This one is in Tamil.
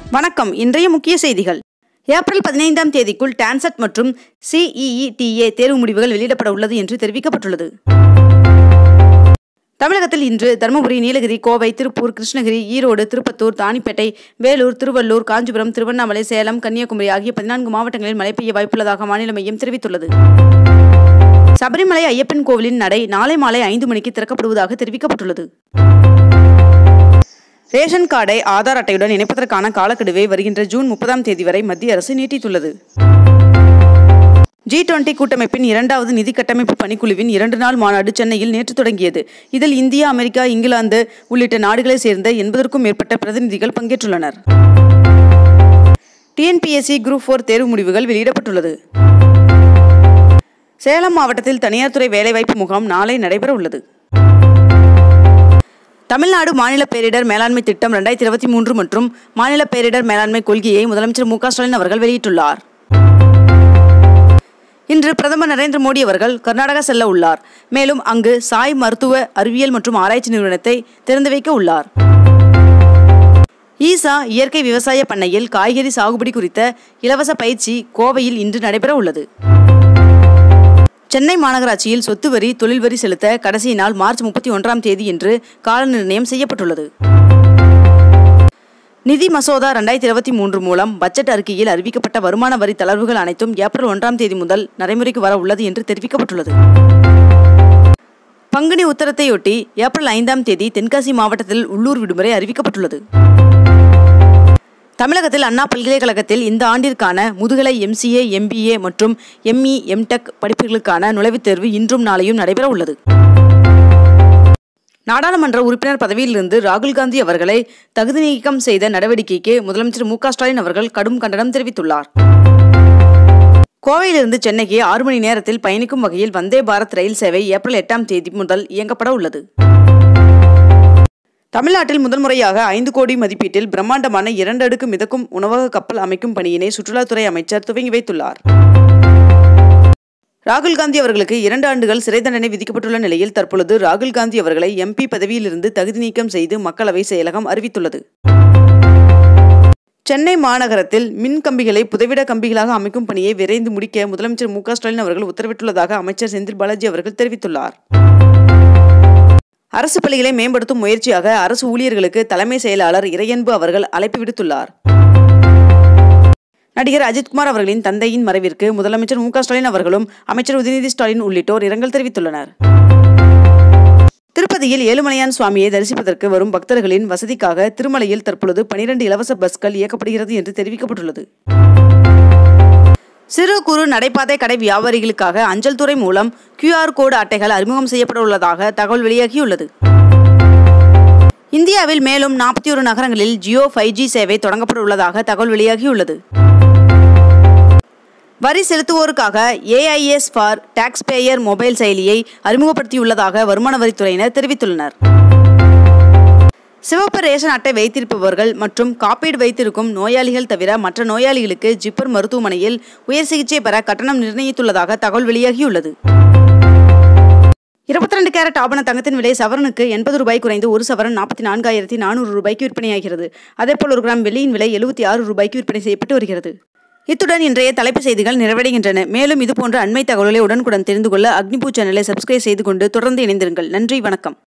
வணக்கம் இன்றைய முக்கிய செய்திகள் ஏப்ரல் பதினைந்தாம் தேதிக்குள் டான்செட் மற்றும் சிஇஇடிஏ தேர்வு முடிவுகள் வெளியிடப்பட உள்ளது என்று தெரிவிக்கப்பட்டுள்ளது தமிழகத்தில் இன்று தருமபுரி நீலகிரி கோவை திருப்பூர் கிருஷ்ணகிரி ஈரோடு திருப்பத்தூர் தாணிப்பேட்டை வேலூர் திருவள்ளூர் காஞ்சிபுரம் திருவண்ணாமலை சேலம் கன்னியாகுமரி ஆகிய பதினான்கு மாவட்டங்களில் மழை பெய்ய வாய்ப்புள்ளதாக வானிலை மையம் தெரிவித்துள்ளது சபரிமலை ஐயப்பன் கோவிலின் நடை நாளை மாலை ஐந்து மணிக்கு திறக்கப்படுவதாக தெரிவிக்கப்பட்டுள்ளது ரேஷன் கார்டை ஆதார் அட்டையுடன் இணைப்பதற்கான காலக்கெடுவை வருகின்ற ஜூன் முப்பதாம் தேதி வரை மத்திய அரசு நீட்டித்துள்ளது ஜி டுவெண்டி கூட்டமைப்பின் இரண்டாவது நிதி கட்டமைப்பு பணிக்குழுவின் இரண்டு நாள் மாநாடு சென்னையில் நேற்று தொடங்கியது இதில் இந்தியா அமெரிக்கா இங்கிலாந்து உள்ளிட்ட நாடுகளைச் சேர்ந்த எண்பதற்கும் மேற்பட்ட பிரதிநிதிகள் பங்கேற்றுள்ளனர் டிஎன்பிஎஸ்சி குரூப் ஃபோர் தேர்வு முடிவுகள் வெளியிடப்பட்டுள்ளது சேலம் மாவட்டத்தில் தனியார் துறை வேலைவாய்ப்பு முகாம் நாளை நடைபெற உள்ளது தமிழ்நாடு மாநில பேரிடர் மேலாண்மை திட்டம் ரெண்டாயிரத்தி இருபத்தி மூன்று மற்றும் மாநில பேரிடர் மேலாண்மை கொள்கையை முதலமைச்சர் மு க ஸ்டாலின் அவர்கள் வெளியிட்டுள்ளார் இன்று பிரதமர் நரேந்திர மோடி அவர்கள் கர்நாடகா செல்ல உள்ளார் மேலும் அங்கு சாய் மருத்துவ அறிவியல் மற்றும் ஆராய்ச்சி நிறுவனத்தை திறந்து வைக்க உள்ளார் ஈசா இயற்கை விவசாய பண்ணையில் காய்கறி சாகுபடி குறித்த இலவச பயிற்சி கோவையில் இன்று நடைபெற உள்ளது சென்னை மாநகராட்சியில் சொத்து வரி தொழில் வரி செலுத்த கடைசி நாள் மார்ச் முப்பத்தி ஒன்றாம் தேதி என்று கால நிர்ணயம் செய்யப்பட்டுள்ளது நிதி மசோதா ரெண்டாயிரத்தி இருபத்தி மூன்று மூலம் பட்ஜெட் அறிக்கையில் அறிவிக்கப்பட்ட வருமான வரி தளர்வுகள் அனைத்தும் ஏப்ரல் ஒன்றாம் தேதி முதல் நடைமுறைக்கு வர உள்ளது என்று தெரிவிக்கப்பட்டுள்ளது பங்குனி உத்தரத்தையொட்டி ஏப்ரல் ஐந்தாம் தேதி தென்காசி மாவட்டத்தில் உள்ளூர் விடுமுறை அறிவிக்கப்பட்டுள்ளது தமிழகத்தில் அண்ணா பல்கலைக்கழகத்தில் இந்த ஆண்டிற்கான முதுகலை எம்சிஏ எம்பிஏ மற்றும் எம்இ எம்டெக் படிப்புகளுக்கான நுழைவுத் தேர்வு இன்றும் நாளையும் நடைபெற உள்ளது நாடாளுமன்ற உறுப்பினர் பதவியிலிருந்து ராகுல் காந்தி அவர்களை தகுதி நீக்கம் செய்த நடவடிக்கைக்கு முதலமைச்சர் மு க ஸ்டாலின் அவர்கள் கடும் கண்டனம் தெரிவித்துள்ளார் கோவையிலிருந்து சென்னைக்கு ஆறு மணி நேரத்தில் பயணிக்கும் வகையில் வந்தே பாரத் ரயில் சேவை ஏப்ரல் எட்டாம் தேதி முதல் இயங்கப்பட உள்ளது தமிழ்நாட்டில் முதல் முறையாக ஐந்து கோடி மதிப்பீட்டில் பிரம்மாண்டமான இரண்டு அடுக்கு மிதக்கும் உணவக கப்பல் அமைக்கும் பணியினை சுற்றுலாத்துறை அமைச்சர் துவங்கி வைத்துள்ளார் ராகுல் காந்தி அவர்களுக்கு இரண்டு ஆண்டுகள் சிறை தண்டனை விதிக்கப்பட்டுள்ள நிலையில் தற்பொழுது ராகுல் காந்தி அவர்களை எம்பி பதவியிலிருந்து தகுதி நீக்கம் செய்து மக்களவை செயலகம் அறிவித்துள்ளது சென்னை மாநகரத்தில் மின் கம்பிகளை புதைவிட கம்பிகளாக அமைக்கும் பணியை விரைந்து முடிக்க முதலமைச்சர் மு ஸ்டாலின் அவர்கள் உத்தரவிட்டுள்ளதாக அமைச்சர் செந்தில் பாலாஜி அவர்கள் தெரிவித்துள்ளார் அரசு பள்ளிகளை மேம்படுத்தும் முயற்சியாக அரசு ஊழியர்களுக்கு தலைமை செயலாளர் இறையன்பு அவர்கள் அழைப்பு விடுத்துள்ளார் நடிகர் அஜித்குமார் அவர்களின் தந்தையின் மறைவிற்கு முதலமைச்சர் மு ஸ்டாலின் அவர்களும் அமைச்சர் உதயநிதி ஸ்டாலின் உள்ளிட்டோர் இரங்கல் தெரிவித்துள்ளனர் திருப்பதியில் ஏழுமலையான் சுவாமியை தரிசிப்பதற்கு வரும் பக்தர்களின் வசதிக்காக திருமலையில் தற்பொழுது பனிரெண்டு இலவச பஸ்கள் இயக்கப்படுகிறது என்று தெரிவிக்கப்பட்டுள்ளது சிறு குறு நடைபாதை கடை வியாபாரிகளுக்காக அஞ்சல் துறை மூலம் கியூஆர் கோடு அட்டைகள் அறிமுகம் செய்யப்பட உள்ளதாக தகவல் வெளியாகியுள்ளது இந்தியாவில் மேலும் நாற்பத்தி ஒரு நகரங்களில் ஜியோ ஃபைவ் ஜி சேவை தொடங்கப்பட உள்ளதாக தகவல் வெளியாகியுள்ளது வரி செலுத்துவோருக்காக AIS for tax payer mobile செயலியை அறிமுகப்படுத்தியுள்ளதாக வருமான வரித்துறையினர் தெரிவித்துள்ளனர் சிவப்பு ரேஷன் அட்டை வைத்திருப்பவர்கள் மற்றும் காப்பீடு வைத்திருக்கும் நோயாளிகள் தவிர மற்ற நோயாளிகளுக்கு ஜிப்பர் மருத்துவமனையில் உயர் சிகிச்சை பெற கட்டணம் நிர்ணயித்துள்ளதாக தகவல் வெளியாகியுள்ளது இருபத்தி ரெண்டு கேரட் ஆபண தங்கத்தின் விலை சவரனுக்கு எண்பது ரூபாய் குறைந்து ஒரு சவரன் நாற்பத்தி நான்காயிரத்தி நானூறு ரூபாய்க்கு விற்பனையாகிறது அதேபோல் ஒரு கிராம் வெள்ளியின் விலை எழுபத்தி ஆறு ரூபாய்க்கு விற்பனை செய்யப்பட்டு வருகிறது இத்துடன் இன்றைய தலைப்பு செய்திகள் நிறைவடைகின்றன மேலும் இதுபோன்ற அண்மை தகவல்களை உடனுக்குடன் தெரிந்து கொள்ள அக்னிபூ சேனலை சப்ஸ்கிரைப் செய்து கொண்டு தொடர்ந்து இணைந்திருங்கள் நன்றி வணக்கம்